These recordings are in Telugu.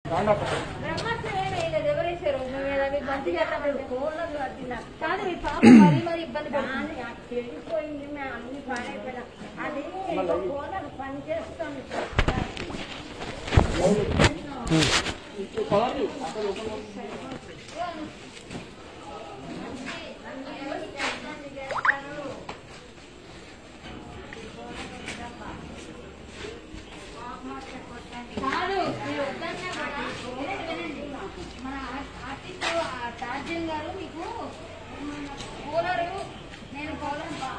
బ్రహ్మాస్త్రం ఏమీ వేయలేదు. ఎవరు వేశారు? మీ మీద మీకు మంచి చేద్దామని. కాదు మీ పాప మరీ మరీ ఇబ్బంది పడుతుంది చెడిపోయింది మేము అన్ని పాడైపోయినా అది కోనలు పని చేస్తుంది కాదు మీరు వద్దన్నా కూడా వినండి, వినండి. మన ఆర్- ఆర్టిస్ట్ ఆ టార్జన్ గారు మీకు కూలరు నేను పోలను బా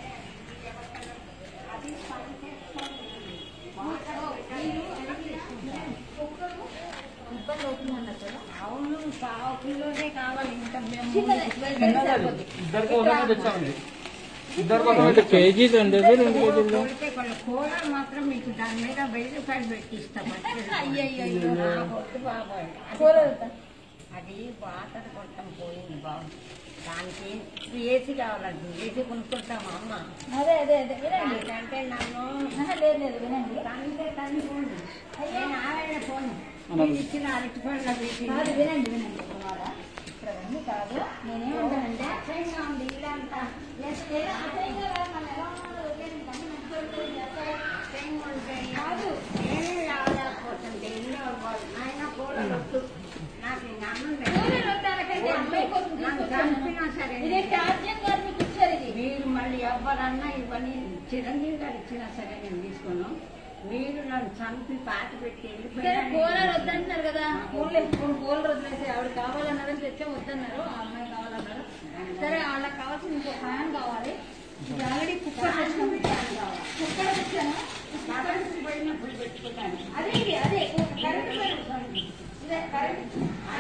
ఇబ్బంది అవుతుంది అన్నారు కదా అవును పావు కిలోనే కావాలి ఇంత మేము చిన్నది, వెళ్తే సరిపోద్ది. ఇద్దరు కోసమే తెచ్చామండి ఇద్దరు అంటే కేజీ రెండు రెండు కేజీలు కొడితే కొన్ని కూరలు మాత్రం మీకు దాని మీద వెయ్యి రూపాయలు పెట్టి ఇస్తాం అయ్యయ్యో. బాబాయ్ కూలర్ వద్దా? అది వాటర్ కొట్టం పోయింది బాబు దానికి ఏసీ కావాలండి ఏసీ కొనుక్కుంటామా అమ్మ అదే అదే అదే వినండి అంటే నన్ను ఆహా, లేదు లేదు వినండి తండ్రి తండ్రి పోను నేను ఆవిడ పోను మీరు ఇచ్చిన అరటి పండ్ల పెట్టి కాదు వినండి వినండి కుమారా. ఇక్కడ అవన్నీ కాదు నేనేమంటానంటే అసహ్యంగా ఉంది ఇల్లంతా ఏదో అసహ్యంగా కాదు, మన ఎలా ఉన్నారో వదిలేయండి, కమ్మున మంచిగా చేస్తారు. అసహ్యంగా ఉంటే కాదు నేనే రాలేకపోతుంటే ఎన్నో ఆయన కూరలొద్దు నాకు ఇంక అన్నం పెట్టు. కూలర్ వద్దనకంటే అమ్మాయి కోసం నన్ను తీసుకొచ్చాను. చంపినా సరే ఇదే టార్జన్ గారు మీకు ఇచ్చారు ఇది మీరు మళ్ళీ ఎవరన్నా ఇవన్నీ చిరంజీవి గారు ఇచ్చినా సరే నేను తీసుకోను మీరు నన్ను చంపి పాత పెట్టి సరే కూలర్ వెళ్ళిపోయినా వద్దంటున్నారు కదా కూలర్ కూలర్ వదిలేసి ఆవిడ కావాలన్నారని తెచ్చే వద్దన్నారు ఆ అమ్మాయి కావాలన్నారు సరే వాళ్ళకి కావాల్సిన ఇంకో ఫ్యాన్ కావాలి ఇది ఆల్రెడీ కుక్కర్ తెచ్చాను కుక్కర్ తెచ్చాను కరెంట్ పోయినప్పుడు పెట్టుకుంటాను అదే ఇది అదే కరెంట్ పోయింది. ఇదే కరెంట్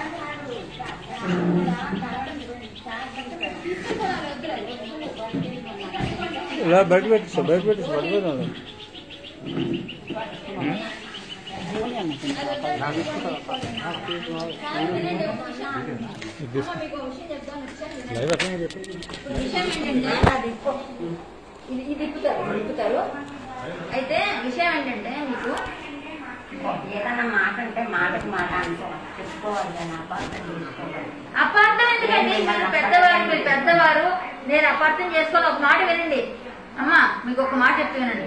తీసుకుపోవాలి వద్దులే. ఇలా బయట పెట్టిస్తా బయట పెట్టిస్తా పడిపోతుంది లైవ్ అట్లనే చెప్పు విషయం ఏంటంటే ఇది ఇది తిప్పుతారు ఇది తిప్పుతారు అయితే విషయం ఏంటంటే మీకు ఏదైనా మాట అంటే మాటకు మాట అనుకో చెప్పుకోవాలి కానీ అపార్థం చేసుకోవాలి అపార్థం ఎందుకండి మీరు పెద్దవారు మీరు పెద్దవారు నేను అపార్థం చేసుకొని ఒక మాట వినండి అమ్మా మీకు ఒక మాట చెప్తూ వినండి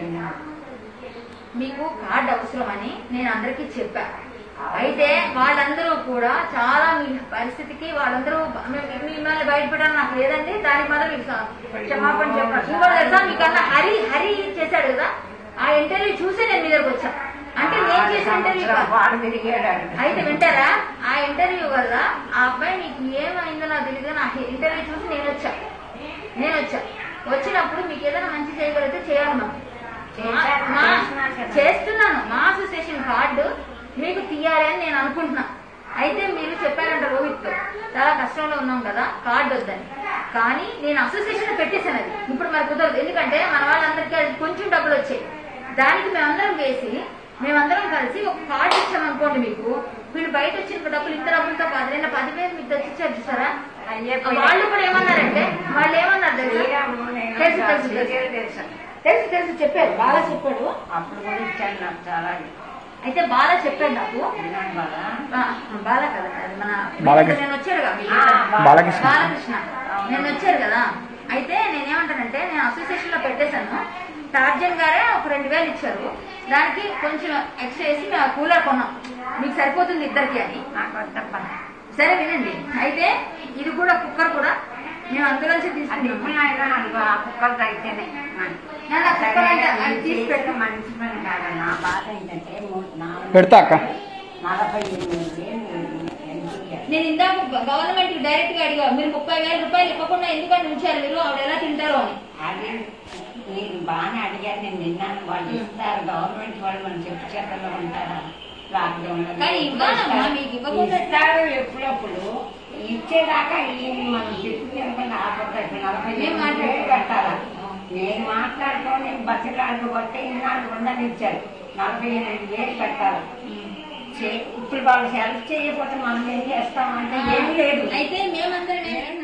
మీకు కార్డు అవసరమని నేను అందరికీ చెప్పా అయితే వాళ్ళందరూ కూడా చాలా మీ పరిస్థితికి వాళ్ళందరూ మీ- మిమ్మల్ని బయటపెట్టాలని నాకు లేదండి దానికి మాత్రం మీకు స- క్షమాపణ చెప్పాలి ఇంకోటి తెలుసా మీకన్నా హరి హరి చేశాడు కదా ఆ ఇంటర్వ్యూ చూసే నేను మీ దగ్గరకు వచ్చా అంటే నేను చేసిన ఇంటర్వ్యూ కాదు. వాడు తిరిగాడు అయితే వింటారా ఆ ఇంటర్వ్యూ వల్ల ఆ అబ్బాయి నీకు ఏమైందో నాకు తెలియదు నా ఇంటర్వ్యూ చూసి నేను వచ్చా నేను వచ్చా వచ్చినప్పుడు మీకు ఏదైనా మంచి చేయగలిగితే చేయాలి మనం చేశారు, మా- చేస్తున్నారు కదా. చేస్తున్నాను మా అసోసియేషన్ కార్డు మీకు తీయాలి అని నేను అనుకుంటున్నా అయితే మీరు చెప్పారంట రోహిత్ చాలా కష్టంలో ఉన్నాం కదా కార్డు వద్దని కానీ నేను అసోసియేషన్ పెట్టేశాను అది ఇప్పుడు మరి కుదరదు ఎందుకంటే మన వాళ్ళందరికీ అది కొంచెం డబ్బులు వచ్చాయి దానికి మేమందరం వేసి మేమందరం కలిసి ఒక కార్డు ఇచ్చామనుకోండి మీకు వీళ్ళు బయట వచ్చిన డబ్బులు ఇంత డబ్బులతో కాదు నేను పదివేలు మీకు తెచ్చిచ్చారు చూసారా అయ్యే వాళ్ళు కూడా ఏమన్నారంటే వాళ్ళు ఏమన్నారు తెలుసా? తెలుసు తెలుసు తెలుసు తెలుసు తెలుసు చెప్పారు బాగా చెప్పాడు అప్పుడు కూడా ఇచ్చాను నాకు చాలా అయితే బాగా చెప్పాడు నాకు విన్నాను బాగా ఆ, బాలా కదా అది మన బాలకృష్ణ. నేను వచ్చాడు కదా మీకు. ఆ, బాలకృష్ణ. బాలకృష్ణ నేను వచ్చారు కదా అయితే నేనేమంటానంటే నేను అసోసియేషన్ లో పెట్టేశాను టార్జన్ గారే ఒక రెండు వేలు ఇచ్చారు దానికి కొంచెం ఎక్స్ట్రా వేసి మేము ఆ కూలర్ కొన్నాం మీకు సరిపోతుంది ఇద్దరికి అని నాకు వద్దప్ప సరే వినండి అయితే ఇది కూడా కుక్కర్ కూడా మేము అందులోంచి అది తీసుకున్నాము ఇప్పుడైనా అనుకో ఆ కుక్కలు తగ్గితేనే నేను ఆ కుక్కర్ అంటే అది తీసి పెట్టు. మంచి పని కాదు నా బాధ ఏంటంటే మూడు నాలుగు పెడతా అక్క నలభై ఎనిమిది వేలు ఎన్టీఆర్. నేను ఇందాక గవర్నమెంట్ కి డైరెక్ట్ గా అడిగా మీరు ముప్పై వేల రూపాయలు ఇవ్వకుండా ఎందుకని ఉంచారు మీరు ఆవిడ ఎలా తింటారు అని అది మీరు బాగానే అడిగారు నేను విన్నాను వాళ్ళు ఇస్తారు గవర్నమెంట్ వాళ్ళు మనం చెప్పు చేతల్లో ఉంటారా లాక్డౌన్ కానీ ఇవ్వాలమ్మా, మీకు ఇవ్వకుండా ఇస్తారు ఎప్పుడప్పుడు ఇచ్చేదాకా ఈ మనం చెప్పి అనుకున్న ఆపత్తి నలభై ఏం ఎనిమిది మాట్లాడు- వేలు కట్టాలా నేను మాట్లాడుకొని బస్సులు కొట్టి ఇన్నాళ్ళు ఉండని ఇచ్చారు నలభై ఎనిమిది వేలు కట్టాలి చే- ఇప్పుడు వాళ్ళు హెల్ప్ చేయకపోతే మనం ఏం చేస్తామంటే ఏం లేదు అయితే మేమందరం ఏంటంటే